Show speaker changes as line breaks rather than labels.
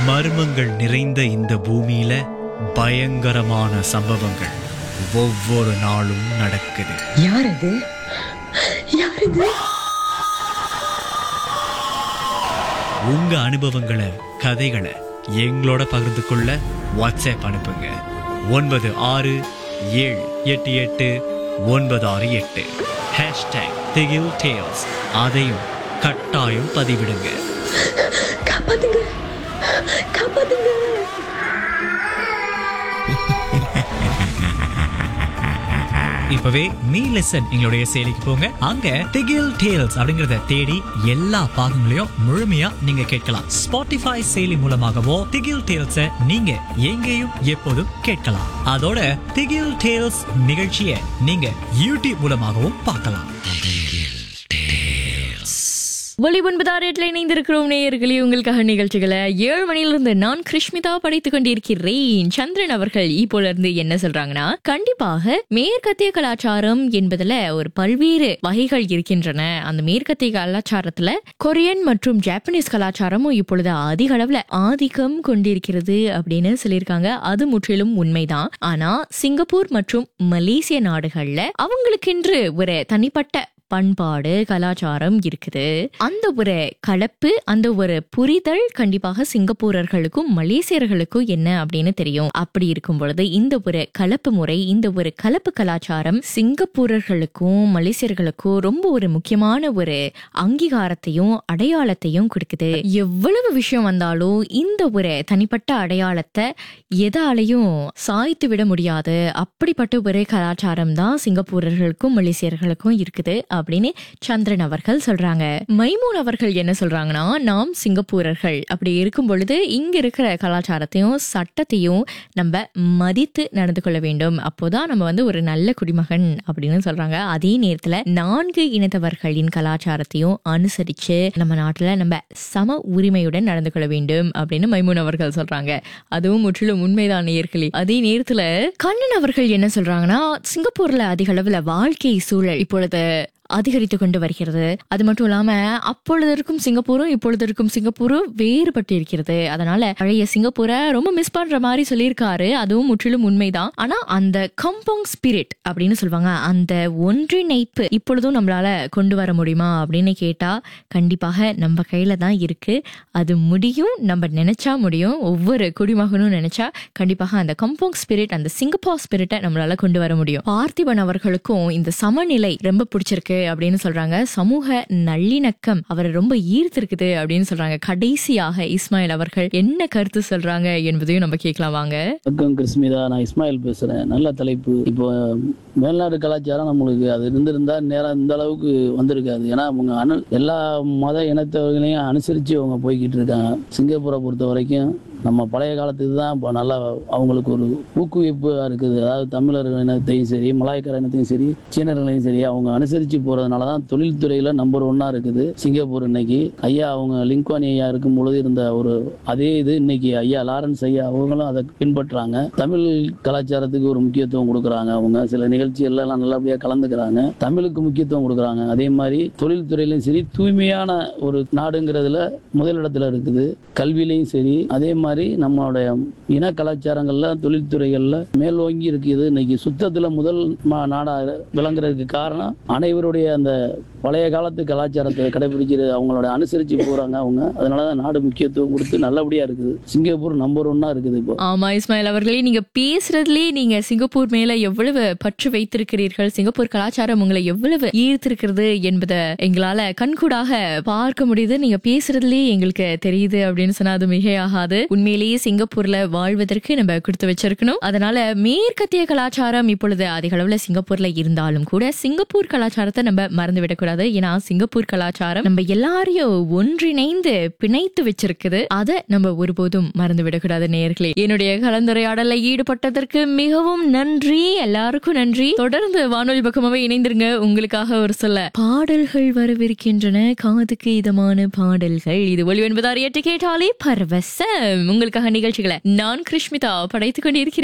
மர்மங்கள் நிறைந்த இந்த பூமியில பயங்கரமான சம்பவங்கள் ஒவ்வொரு நாளும் நடக்குது
யார் அது யார் இது
உங்க அனுபவங்களை கதைகளை எங்களோட பகிர்ந்து கொள்ள வாட்ஸ்அப் அனுப்புங்க ஒன்பது ஆறு ஏழு எட்டு எட்டு ஒன்பது ஆறு எட்டு ஹேஷ்டேக் திகில் டேல்ஸ் அதையும் கட்டாயம் பதிவிடுங்க
காப்பாத்துங்க காப்பாத்துங்க
இப்பவே மீ லெசன் எங்களுடைய செயலிக்கு போங்க அங்க திகில் டேல்ஸ் அப்படிங்கறத தேடி எல்லா பாகங்களையும் முழுமையா நீங்க கேட்கலாம் ஸ்பாட்டிஃபை செயலி மூலமாகவோ திகில் டேல்ஸ நீங்க எங்கேயும் எப்போதும் கேட்கலாம் அதோட திகில் டேல்ஸ் நிகழ்ச்சியை நீங்க யூடியூப் மூலமாகவும் பார்க்கலாம்
ஒலி ஒன்பதாறு எட்டில் இணைந்திருக்கிறோம் நேயர்களே உங்களுக்காக நிகழ்ச்சிகளை ஏழு மணியிலிருந்து நான் கிருஷ்மிதா படித்துக் கொண்டிருக்கிறேன் சந்திரன் அவர்கள் இப்போல இருந்து என்ன சொல்றாங்கன்னா கண்டிப்பாக மேற்கத்திய கலாச்சாரம் என்பதுல ஒரு பல்வேறு வகைகள் இருக்கின்றன அந்த மேற்கத்திய கலாச்சாரத்துல கொரியன் மற்றும் ஜாப்பனீஸ் கலாச்சாரமும் இப்பொழுது அதிக அளவுல ஆதிக்கம் கொண்டிருக்கிறது அப்படின்னு சொல்லியிருக்காங்க அது முற்றிலும் உண்மைதான் ஆனா சிங்கப்பூர் மற்றும் மலேசிய நாடுகள்ல அவங்களுக்கென்று ஒரு தனிப்பட்ட பண்பாடு கலாச்சாரம் இருக்குது அந்த ஒரு கலப்பு அந்த ஒரு புரிதல் கண்டிப்பாக சிங்கப்பூரர்களுக்கும் மலேசியர்களுக்கும் என்ன அப்படின்னு தெரியும் அப்படி இருக்கும் பொழுது இந்த ஒரு கலப்பு முறை இந்த ஒரு கலப்பு கலாச்சாரம் சிங்கப்பூரர்களுக்கும் மலேசியர்களுக்கும் ரொம்ப ஒரு முக்கியமான ஒரு அங்கீகாரத்தையும் அடையாளத்தையும் கொடுக்குது எவ்வளவு விஷயம் வந்தாலும் இந்த ஒரு தனிப்பட்ட அடையாளத்தை எதாலையும் சாய்த்து விட முடியாது அப்படிப்பட்ட ஒரு கலாச்சாரம் தான் சிங்கப்பூரர்களுக்கும் மலேசியர்களுக்கும் இருக்குது அப்படின்னு சந்திரன் அவர்கள் சொல்றாங்க மைமூன் அவர்கள் என்ன சொல்றாங்கன்னா நாம் சிங்கப்பூரர்கள் அப்படி இருக்கும் பொழுது இங்க இருக்கிற கலாச்சாரத்தையும் சட்டத்தையும் நம்ம மதித்து நடந்து கொள்ள வேண்டும் அப்போதான் நம்ம வந்து ஒரு நல்ல குடிமகன் அப்படின்னு சொல்றாங்க அதே நேரத்துல நான்கு இனத்தவர்களின் கலாச்சாரத்தையும் அனுசரிச்சு நம்ம நாட்டுல நம்ம சம உரிமையுடன் நடந்து கொள்ள வேண்டும் அப்படின்னு மைமூன் அவர்கள் சொல்றாங்க அதுவும் முற்றிலும் உண்மைதான் நேயர்களே அதே நேரத்துல கண்ணன் அவர்கள் என்ன சொல்றாங்கன்னா சிங்கப்பூர்ல அதிக அளவுல வாழ்க்கை சூழல் இப்பொழுது அதிகரித்து கொண்டு வருகிறது அது மட்டும் இல்லாம அப்பொழுது இருக்கும் சிங்கப்பூரும் இப்பொழுது இருக்கும் சிங்கப்பூரும் வேறுபட்டு இருக்கிறது அதனால பழைய சிங்கப்பூரை ரொம்ப மிஸ் பண்ற மாதிரி சொல்லியிருக்காரு அதுவும் முற்றிலும் உண்மைதான் ஆனா அந்த கம்பவுண்ட் ஸ்பிரிட் அப்படின்னு சொல்லுவாங்க அந்த ஒன்றிணைப்பு இப்பொழுதும் நம்மளால கொண்டு வர முடியுமா அப்படின்னு கேட்டா கண்டிப்பாக நம்ம கையில தான் இருக்கு அது முடியும் நம்ம நினைச்சா முடியும் ஒவ்வொரு குடிமகனும் நினைச்சா கண்டிப்பாக அந்த கம்பவுண்ட் ஸ்பிரிட் அந்த சிங்கப்பூர் ஸ்பிரிட்டை நம்மளால கொண்டு வர முடியும் பார்த்திபன் அவர்களுக்கும் இந்த சமநிலை ரொம்ப பிடிச்சிருக்கு அப்படின்னு சொல்றாங்க சமூக நல்லிணக்கம் அவரை ரொம்ப ஈர்த்திருக்குது அப்படின்னு சொல்றாங்க கடைசியாக இஸ்மாயில் அவர்கள் என்ன கருத்து சொல்றாங்க என்பதையும் நம்ம கேட்கலாம் வாங்க
வணக்கம் கிருஷ்மிதா நான் இஸ்மாயில் பேசுறேன் நல்ல தலைப்பு இப்போ மேல்நாடு கலாச்சாரம் நம்மளுக்கு அது இருந்திருந்தா நேரம் இந்த அளவுக்கு வந்திருக்காது ஏன்னா அவங்க அனு எல்லா மத இனத்தவர்களையும் அனுசரிச்சு அவங்க போய்கிட்டு இருக்காங்க சிங்கப்பூரை பொறுத்த வரைக்கும் நம்ம பழைய காலத்துக்கு தான் இப்போ நல்லா அவங்களுக்கு ஒரு ஊக்குவிப்பு இருக்குது அதாவது தமிழர் இனத்தையும் சரி மலாய்க்கார இனத்தையும் சரி சீனர்களையும் சரி அவங்க அனுசரித்து போகிறதுனால தான் தொழில்துறையில் நம்பர் ஒன்னாக இருக்குது சிங்கப்பூர் இன்னைக்கு ஐயா அவங்க லிங்க்வானி ஐயா இருக்கும் பொழுது இருந்த ஒரு அதே இது இன்னைக்கு ஐயா லாரன்ஸ் ஐயா அவங்களும் அதை பின்பற்றுறாங்க தமிழ் கலாச்சாரத்துக்கு ஒரு முக்கியத்துவம் கொடுக்குறாங்க அவங்க சில நிகழ்ச்சிகள்லாம் நல்லபடியாக கலந்துக்கிறாங்க தமிழுக்கு முக்கியத்துவம் கொடுக்குறாங்க அதே மாதிரி தொழில்துறையிலையும் சரி தூய்மையான ஒரு நாடுங்கிறதுல முதலிடத்துல இருக்குது கல்வியிலையும் சரி அதே மாதிரி நம்மளுடைய இன கலாச்சாரங்கள்ல தொழில்துறைகள்ல மேலோங்கி இருக்குது இன்னைக்கு சுத்தத்துல முதல் மா- நாடா விளங்குறதுக்கு காரணம் அனைவருடைய அந்த பழைய காலத்து கலாச்சாரத்தை கடைபிடிக்கிறது அவங்களோட அனுசரிச்சு போறாங்க அவங்க அதனாலதான் நாடு முக்கியத்துவம் கொடுத்து நல்லபடியா இருக்குது சிங்கப்பூர் நம்பர் ஒன்னா இருக்குது இப்போ
ஆமா இஸ்மாயில் அவர்களே நீங்க பேசுறதுலயே நீங்க சிங்கப்பூர் மேல எவ்வளவு பற்று வைத்திருக்கிறீர்கள் சிங்கப்பூர் கலாச்சாரம் உங்களை எவ்வளவு ஈர்த்திருக்கிறது என்பதை எங்களால கண்கூடாக பார்க்க முடியுது நீங்க பேசுறதுலயே எங்களுக்கு தெரியுது அப்படின்னு சொன்னா அது மிகையாகாது உண்மையிலேயே சிங்கப்பூர்ல வாழ்வதற்கு நம்ம கொடுத்து வச்சிருக்கணும் அதனால மேற்கத்திய கலாச்சாரம் இப்பொழுது அதிக அளவுல சிங்கப்பூர்ல இருந்தாலும் கூட சிங்கப்பூர் கலாச்சாரத்தை நம்ம மறந்து விடக்கூடாது ஏன்னா சிங்கப்பூர் கலாச்சாரம் நம்ம எல்லாரையும் ஒன்றிணைந்து பிணைத்து வச்சிருக்குது அதை நம்ம ஒருபோதும் மறந்து விடக்கூடாது நேயர்களே என்னுடைய கலந்துரையாடல ஈடுபட்டதற்கு மிகவும் நன்றி எல்லாருக்கும் நன்றி தொடர்ந்து வானொலி பக்கமாவே இணைந்திருங்க உங்களுக்காக ஒரு சொல்ல பாடல்கள் வரவிருக்கின்றன காதுக்கு இதமான பாடல்கள் இது ஒளி என்பதார் ஏற்று கேட்டாலே பரவசம் உங்களுக்காக நிகழ்ச்சிகளை நான் கிருஷ்மிதா படைத்துக் கொண்டிருக்கிறேன்